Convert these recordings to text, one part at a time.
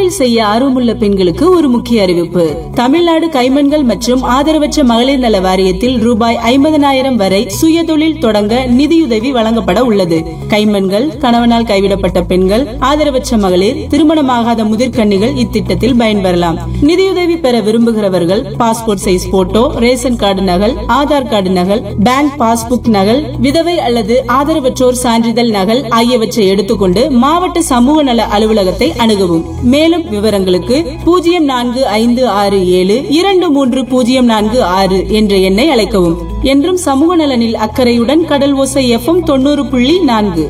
தொழில் செய்ய ஆர்வமுள்ள பெண்களுக்கு ஒரு முக்கிய அறிவிப்பு தமிழ்நாடு கைமண்கள் மற்றும் ஆதரவற்ற மகளிர் நல வாரியத்தில் ரூபாய் ஐம்பதனாயிரம் வரை சுய தொழில் தொடங்க நிதியுதவி வழங்கப்பட உள்ளது கைமண்கள் கணவனால் கைவிடப்பட்ட பெண்கள் ஆதரவற்ற மகளிர் திருமணமாகாத முதிர்கன்னிகள் இத்திட்டத்தில் பயன்பெறலாம் நிதியுதவி பெற விரும்புகிறவர்கள் passport size photo ration card நகல் ஆதார் கார்டு நகல் பேங்க் பாஸ்புக் நகல் விதவை அல்லது ஆதரவற்றோர் சான்றிதழ் நகல் ஆகியவற்றை எடுத்துக்கொண்டு மாவட்ட சமூக நல அலுவலகத்தை அணுகவும் மேலும் விவரங்களுக்கு பூஜ்ஜியம் நான்கு ஐந்து ஆறு ஏழு இரண்டு மூன்று பூஜ்ஜியம் நான்கு ஆறு என்ற எண்ணை அழைக்கவும் என்றும் சமூக நலனில் அக்கறையுடன் கடல் ஓசை எஃப்எம் தொண்ணூறு புள்ளி நான்கு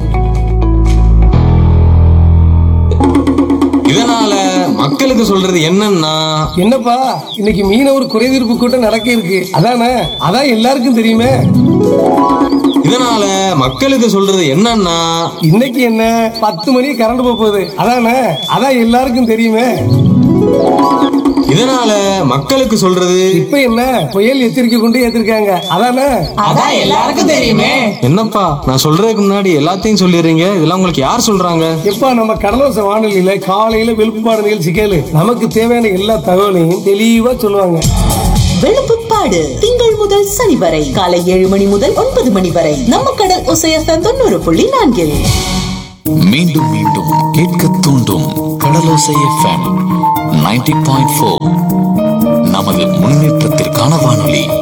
இதனால மக்களுக்கு சொல்றது என்னன்னா என்னப்பா இன்னைக்கு மீனவர் குறைதீர்ப்பு கூட்டம் நடக்க இருக்கு அதானே அதான் எல்லாருக்கும் தெரியுமே இதனால மக்களுக்கு சொல்றது என்னன்னா இன்னைக்கு என்ன பத்து மணி கரண்ட் போக போகுது அதானே அதான் எல்லாருக்கும் தெரியுமே இதனால மக்களுக்கு சொல்றது இப்ப என்ன புயல் எச்சரிக்கை கொண்டு ஏத்திருக்காங்க அதானே அதான் எல்லாருக்கும் தெரியுமே என்னப்பா நான் சொல்றதுக்கு முன்னாடி எல்லாத்தையும் சொல்லிடுறீங்க இதெல்லாம் உங்களுக்கு யார் சொல்றாங்க எப்பா நம்ம கடலோச வானொலியில காலையில வெளுப்புப்பாடு நிகழ்ச்சி கேளு நமக்கு தேவையான எல்லா தகவலையும் தெளிவா சொல்லுவாங்க வெளுப்புப்பாடு திங்கள் முதல் சனி வரை காலை ஏழு மணி முதல் ஒன்பது மணி வரை நம்ம கடல் ஒசையத்தான் தொண்ணூறு புள்ளி நான்கில் மீண்டும் மீண்டும் கேட்க தூண்டும் கடலோசை எஃப்எம் நைன்டி பாயிண்ட் ஃபோர் நமது முன்னேற்றத்திற்கான வானொலி